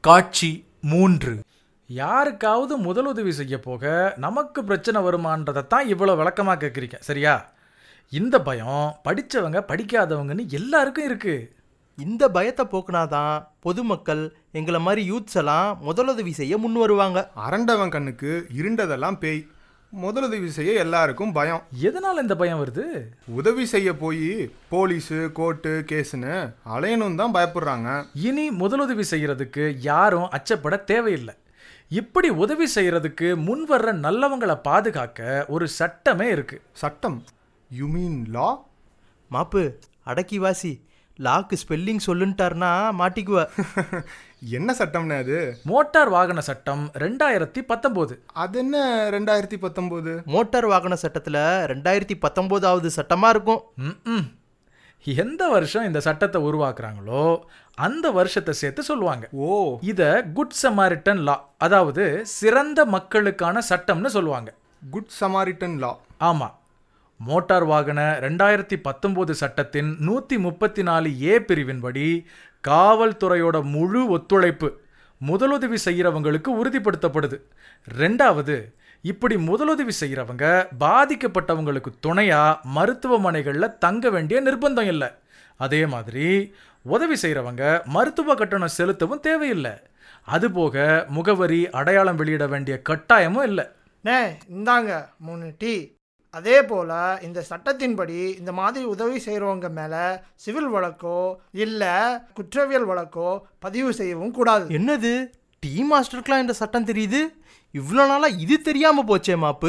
காட்சி மூன்று யாருக்காவது முதலுதவி செய்ய போக நமக்கு பிரச்சனை வருமானதை தான் இவ்வளோ விளக்கமாக கேட்குறீங்க சரியா இந்த பயம் படித்தவங்க படிக்காதவங்கன்னு எல்லாருக்கும் இருக்கு இந்த பயத்தை போக்குனாதான் பொதுமக்கள் எங்களை மாதிரி யூத்ஸ் எல்லாம் முதலுதவி செய்ய முன் வருவாங்க அரண்டவன் கண்ணுக்கு இருண்டதெல்லாம் பேய் முதலுதவி செய்ய எல்லாருக்கும் பயம் எதனால் இந்த பயம் வருது உதவி செய்ய போய் போலீஸு கோர்ட்டு கேஸுன்னு அலையணும் தான் பயப்படுறாங்க இனி முதலுதவி செய்யறதுக்கு யாரும் அச்சப்பட தேவையில்லை இப்படி உதவி செய்யறதுக்கு முன் வர்ற நல்லவங்களை பாதுகாக்க ஒரு சட்டமே இருக்கு சட்டம் யூ மீன் லா மாப்பு அடக்கி வாசி லாக்கு ஸ்பெல்லிங் சொல்லுன்ட்டார்னா மாட்டிக்குவ என்ன சட்டம்னு அது மோட்டார் வாகன சட்டம் ரெண்டாயிரத்தி பத்தொம்போது அது என்ன ரெண்டாயிரத்தி பத்தொம்போது மோட்டார் வாகன சட்டத்தில் ரெண்டாயிரத்தி பத்தொம்போதாவது சட்டமாக இருக்கும் ம்ம். எந்த வருஷம் இந்த சட்டத்தை உருவாக்குறாங்களோ அந்த வருஷத்தை சேர்த்து சொல்லுவாங்க ஓ இத குட் சமாரிட்டன் லா அதாவது சிறந்த மக்களுக்கான சட்டம்னு சொல்லுவாங்க குட் சமாரிட்டன் லா ஆமா மோட்டார் வாகன ரெண்டாயிரத்தி பத்தொம்போது சட்டத்தின் நூற்றி முப்பத்தி நாலு ஏ பிரிவின்படி காவல்துறையோட முழு ஒத்துழைப்பு முதலுதவி செய்கிறவங்களுக்கு உறுதிப்படுத்தப்படுது ரெண்டாவது இப்படி முதலுதவி செய்கிறவங்க பாதிக்கப்பட்டவங்களுக்கு துணையா மருத்துவமனைகளில் தங்க வேண்டிய நிர்பந்தம் இல்லை அதே மாதிரி உதவி செய்கிறவங்க மருத்துவ கட்டணம் செலுத்தவும் தேவையில்லை அதுபோக முகவரி அடையாளம் வெளியிட வேண்டிய கட்டாயமும் இல்லை நே இந்தாங்க மூணு டீ அதே போல் இந்த சட்டத்தின்படி இந்த மாதிரி உதவி செய்கிறவங்க மேலே சிவில் வழக்கோ இல்லை குற்றவியல் வழக்கோ பதிவு செய்யவும் கூடாது என்னது டீ மாஸ்டருக்குலாம் இந்த சட்டம் தெரியுது இவ்வளோ நாளாக இது தெரியாமல் போச்சே மாப்பு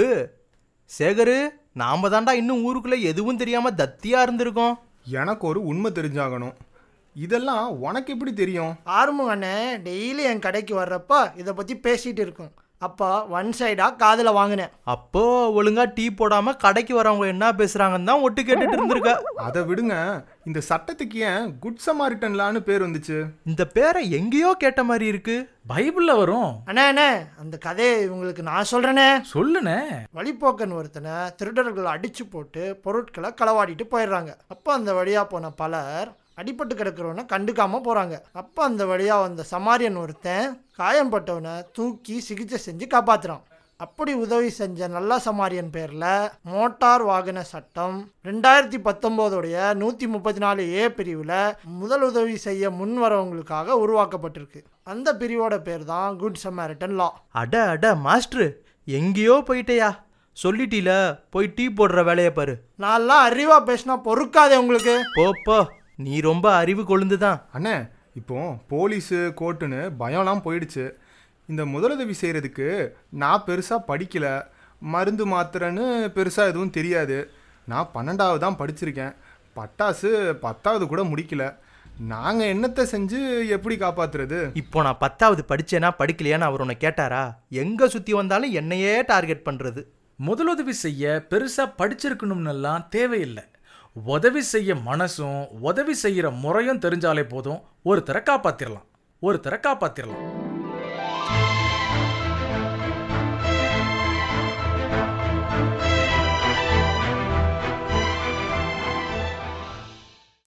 சேகரு நாம தாண்டா இன்னும் ஊருக்குள்ளே எதுவும் தெரியாமல் தத்தியாக இருந்திருக்கோம் எனக்கு ஒரு உண்மை தெரிஞ்சாகணும் இதெல்லாம் உனக்கு எப்படி தெரியும் ஆறுமுக அண்ணே டெய்லி என் கடைக்கு வர்றப்ப இதை பற்றி பேசிகிட்டு இருக்கும் அப்போ ஒன் சைடாக காதில் வாங்கினேன் அப்போ ஒழுங்கா டீ போடாமல் கடைக்கு வரவங்க என்ன பேசுகிறாங்கன்னு தான் ஒட்டு கேட்டுட்டு இருந்திருக்க அதை விடுங்க இந்த சட்டத்துக்கு ஏன் குட் சமாரிட்டன் லான்னு பேர் வந்துச்சு இந்த பேரை எங்கேயோ கேட்ட மாதிரி இருக்கு பைபிளில் வரும் அண்ணே அண்ணே அந்த கதையை இவங்களுக்கு நான் சொல்கிறேனே சொல்லுனே வழிப்போக்கன் ஒருத்தனை திருடர்கள் அடிச்சு போட்டு பொருட்களை களவாடிட்டு போயிடுறாங்க அப்போ அந்த வழியாக போன பலர் அடிபட்டு கிடக்கிறவனை கண்டுக்காம போகிறாங்க அப்போ அந்த வழியாக வந்த சமாரியன் ஒருத்தன் காயம்பட்டவனை தூக்கி சிகிச்சை செஞ்சு காப்பாத்துறான் அப்படி உதவி செஞ்ச நல்ல சமாரியன் பேரில் மோட்டார் வாகன சட்டம் ரெண்டாயிரத்தி பத்தொம்போதோடைய நூற்றி முப்பத்தி நாலு ஏ பிரிவில் முதல் உதவி செய்ய முன் வரவங்களுக்காக உருவாக்கப்பட்டிருக்கு அந்த பிரிவோட பேர் தான் குட் சமாரிட்டன் லா அட அட மாஸ்டர் எங்கேயோ போயிட்டேயா சொல்லிட்டீல போய் டீ போடுற வேலையை பாரு நான்லாம் அறிவா பேசினா பொறுக்காதே உங்களுக்கு போ போ நீ ரொம்ப அறிவு கொழுந்து தான் அண்ணே இப்போ போலீஸு கோர்ட்டுன்னு பயம்லாம் போயிடுச்சு இந்த முதலுதவி செய்கிறதுக்கு நான் பெருசாக படிக்கல மருந்து மாத்திரைன்னு பெருசாக எதுவும் தெரியாது நான் பன்னெண்டாவது தான் படிச்சிருக்கேன் பட்டாசு பத்தாவது கூட முடிக்கல நாங்கள் என்னத்தை செஞ்சு எப்படி காப்பாத்துறது இப்போ நான் பத்தாவது படிச்சேனா படிக்கலையான்னு அவர் உன்னை கேட்டாரா எங்க சுத்தி வந்தாலும் என்னையே டார்கெட் பண்றது முதலுதவி செய்ய பெருசா படிச்சிருக்கணும்னெல்லாம் தேவையில்லை உதவி செய்ய மனசும் உதவி செய்யற முறையும் தெரிஞ்சாலே போதும் ஒருத்தரை காப்பாத்திரலாம் ஒருத்தரை காப்பாத்திரலாம்